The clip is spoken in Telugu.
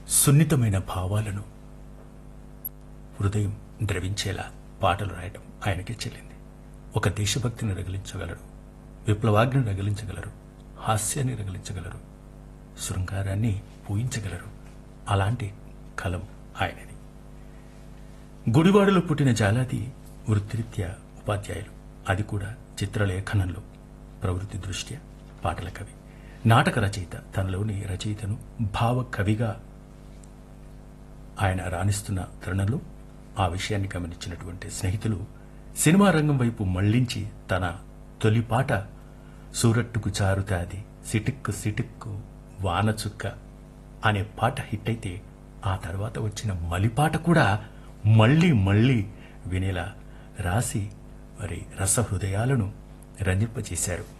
సున్నితమైన భావాలను హృదయం ద్రవించేలా పాటలు రాయటం ఆయనకి చెల్లింది ఒక దేశభక్తిని రగిలించగలరు విప్లవాగ్ని రగిలించగలరు హాస్యాన్ని రగిలించగలరు శృంగారాన్ని పూయించగలరు అలాంటి కలం ఆయనది గుడివాడలో పుట్టిన జాలాది వృత్తిరీత్యా ఉపాధ్యాయులు అది కూడా చిత్రలేఖనంలో ప్రవృత్తి దృష్ట్యా పాటల కవి నాటక రచయిత తనలోని రచయితను భావ కవిగా ఆయన రాణిస్తున్న తరుణంలో ఆ విషయాన్ని గమనించినటువంటి స్నేహితులు సినిమా రంగం వైపు మళ్లించి తన తొలి పాట సూరట్టుకు చారుతాది సిటిక్కు సిటిక్కు వానచుక్క అనే పాట హిట్ అయితే ఆ తర్వాత వచ్చిన మలిపాట కూడా మళ్ళీ మళ్ళీ వినేలా రాసి మరి రసహృదయాలను రంజింపజేశారు